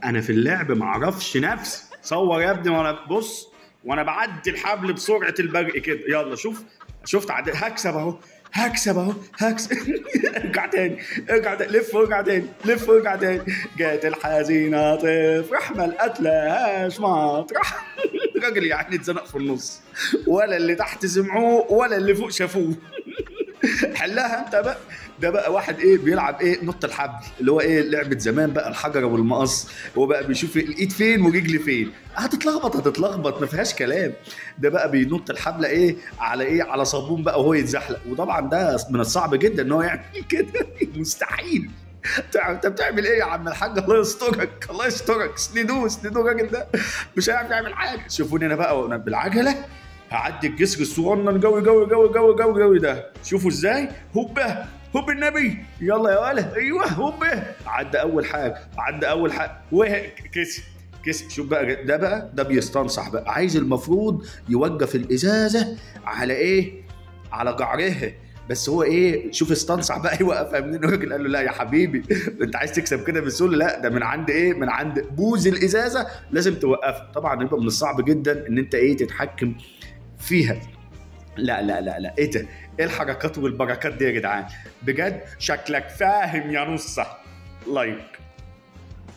انا في اللعب ما اعرفش نفسي صور يا ابني وانا بص وانا بعدي الحبل بسرعه البرق كده يلا شوف شفت عد... هكسب اهو هكسب اهو هكسب ارجع تاني ارجع تاني لف وارجع تاني لف وارجع تاني جات الحزينه تفرح ما لقتلهاش مطرح الراجل يعني اتزنق في النص ولا اللي تحت سمعوه ولا اللي فوق شافوه حلها انت بقى ده بقى واحد ايه بيلعب ايه نط الحبل اللي هو ايه لعبه زمان بقى الحجره والمقص هو بقى بيشوف الايد فين ورجل فين هتتلخبط هتتلخبط ما فيهاش كلام ده بقى بينط الحبله ايه على ايه على صابون بقى وهو يتزحلق وطبعا ده من الصعب جدا ان هو يعمل كده مستحيل انت بتعمل ايه يا عم الحاج الله يسترك الله يسترك سندوه سندوه الراجل ده مش هيعرف يعمل حاجه شوفوني انا بقى وانا بالعجله هعدي الجسر الصغنن جوي جوي جوي جوي جوي جوي ده شوفوا ازاي هوبا هوب النبي يلا يا ولد ايوه هوب عدى اول حاجه عدى اول حاجه وكسب كسب شوف بقى ده بقى ده بيستنصح بقى عايز المفروض يوقف الازازه على ايه على قعرها بس هو ايه شوف استنصح بقى يوقفها منين الراجل قال له لا يا حبيبي انت عايز تكسب كده بسهوله لا ده من عند ايه من عند بوز الازازه لازم توقفها طبعا يبقى من الصعب جدا ان انت ايه تتحكم فيها لا لا لا لا ايه ده ايه الحركات والبركات دي يا جدعان بجد شكلك فاهم يا نصه لايك